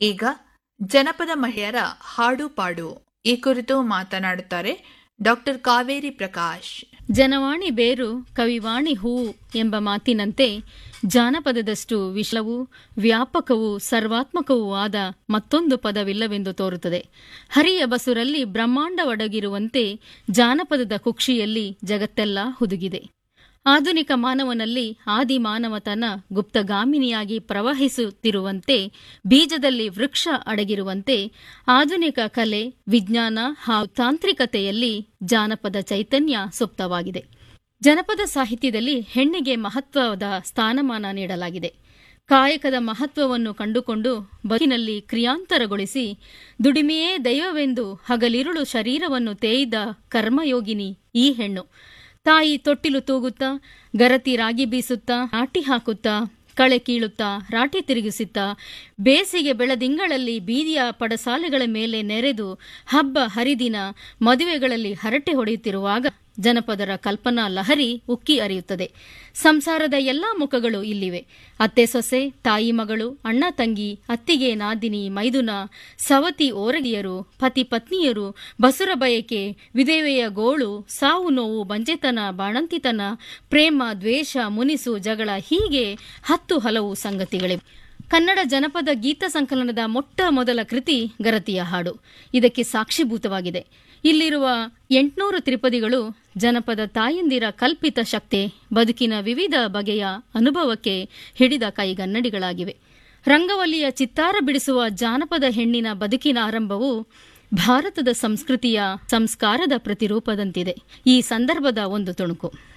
ಈಗ ಜನಪದ ಮಹಿಳೆಯರ ಹಾಡು ಪಾಡು ಈ ಕುರಿತು ಮಾತನಾಡುತ್ತಾರೆ ಡಾಕ್ಟರ್ ಕಾವೇರಿ ಪ್ರಕಾಶ್ ಜನವಾಣಿ ಬೇರು ಕವಿವಾಣಿ ಹೂವು ಎಂಬ ಮಾತಿನಂತೆ ಜಾನಪದದಷ್ಟು ವಿಶಲವೂ ವ್ಯಾಪಕವೂ ಸರ್ವಾತ್ಮಕವೂ ಆದ ಮತ್ತೊಂದು ಪದವಿಲ್ಲವೆಂದು ತೋರುತ್ತದೆ ಹರಿಯ ಬಸುರಲ್ಲಿ ಬ್ರಹ್ಮಾಂಡ ಒಡಗಿರುವಂತೆ ಜಾನಪದದ ಕುಕ್ಷಿಯಲ್ಲಿ ಜಗತ್ತೆಲ್ಲ ಹುದುಗಿದೆ ಆಧುನಿಕ ಮಾನವನಲ್ಲಿ ಆದಿ ಮಾನವತನ ಗುಪ್ತಗಾಮಿನಿಯಾಗಿ ಪ್ರವಹಿಸುತ್ತಿರುವಂತೆ ಬೀಜದಲ್ಲಿ ವೃಕ್ಷ ಅಡಗಿರುವಂತೆ ಆಧುನಿಕ ಕಲೆ ವಿಜ್ಞಾನ ಹಾಗೂ ತಾಂತ್ರಿಕತೆಯಲ್ಲಿ ಜಾನಪದ ಚೈತನ್ಯ ಸುಪ್ತವಾಗಿದೆ ಜನಪದ ಸಾಹಿತ್ಯದಲ್ಲಿ ಹೆಣ್ಣಿಗೆ ಮಹತ್ವದ ಸ್ಥಾನಮಾನ ನೀಡಲಾಗಿದೆ ಕಾಯಕದ ಮಹತ್ವವನ್ನು ಕಂಡುಕೊಂಡು ಬದುಕಿನಲ್ಲಿ ಕ್ರಿಯಾಂತರಗೊಳಿಸಿ ದುಡಿಮೆಯೇ ದೈವವೆಂದು ಹಗಲಿರುಳು ಶರೀರವನ್ನು ತೇಯ್ದ ಕರ್ಮಯೋಗಿನಿ ಈ ಹೆಣ್ಣು ತಾಯಿ ತೊಟ್ಟಿಲು ತೂಗುತ್ತಾ ಗರತಿ ರಾಗಿ ಬೀಸುತ್ತಾ ನಾಟಿ ಹಾಕುತ್ತಾ ಕಳೆ ಕೀಳುತ್ತಾ ರಾಟಿ ತಿರುಗಿಸುತ್ತಾ ಬೇಸಿಗೆ ಬೆಳದಿಂಗಳಲ್ಲಿ ಬೀದಿಯ ಪಡಸಾಲೆಗಳ ಮೇಲೆ ನೆರೆದು ಹಬ್ಬ ಹರಿದಿನ ಮದುವೆಗಳಲ್ಲಿ ಹರಟೆ ಹೊಡೆಯುತ್ತಿರುವಾಗ ಜನಪದರ ಕಲ್ಪನಾ ಲಹರಿ ಉಕ್ಕಿ ಅರಿಯುತ್ತದೆ ಸಂಸಾರದ ಎಲ್ಲಾ ಮುಖಗಳು ಇಲ್ಲಿವೆ ಅತ್ತೆ ಸೊಸೆ ತಾಯಿ ಮಗಳು ಅಣ್ಣ ತಂಗಿ ಅತ್ತಿಗೆ ನಾದಿನಿ ಮೈದುನ ಸವತಿ ಓರಗಿಯರು ಪತಿ ಪತ್ನಿಯರು ಬಸುರ ಬಯಕೆ ವಿಧವೆಯ ಗೋಳು ಸಾವು ನೋವು ಬಂಜೆತನ ಬಾಣಂತಿತನ ಪ್ರೇಮ ದ್ವೇಷ ಮುನಿಸು ಜಗಳ ಹೀಗೆ ಹತ್ತು ಹಲವು ಸಂಗತಿಗಳಿವೆ ಕನ್ನಡ ಜನಪದ ಗೀತ ಸಂಕಲನದ ಮೊಟ್ಟ ಮೊದಲ ಕೃತಿ ಗರತಿಯ ಹಾಡು ಇದಕ್ಕೆ ಸಾಕ್ಷಿಭೂತವಾಗಿದೆ ಇಲ್ಲಿರುವ ಎಂಟುನೂರು ತ್ರಿಪದಿಗಳು ಜನಪದ ತಾಯಂದಿರ ಕಲ್ಪಿತ ಶಕ್ತಿ ಬದುಕಿನ ವಿವಿಧ ಬಗೆಯ ಅನುಭವಕ್ಕೆ ಹಿಡಿದ ಕೈಗನ್ನಡಿಗಳಾಗಿವೆ ರಂಗವಲ್ಲಿಯ ಚಿತ್ತಾರ ಬಿಡಿಸುವ ಜಾನಪದ ಹೆಣ್ಣಿನ ಬದುಕಿನ ಆರಂಭವು ಭಾರತದ ಸಂಸ್ಕೃತಿಯ ಸಂಸ್ಕಾರದ ಪ್ರತಿರೂಪದಂತಿದೆ ಈ ಸಂದರ್ಭದ ಒಂದು ತುಣುಕು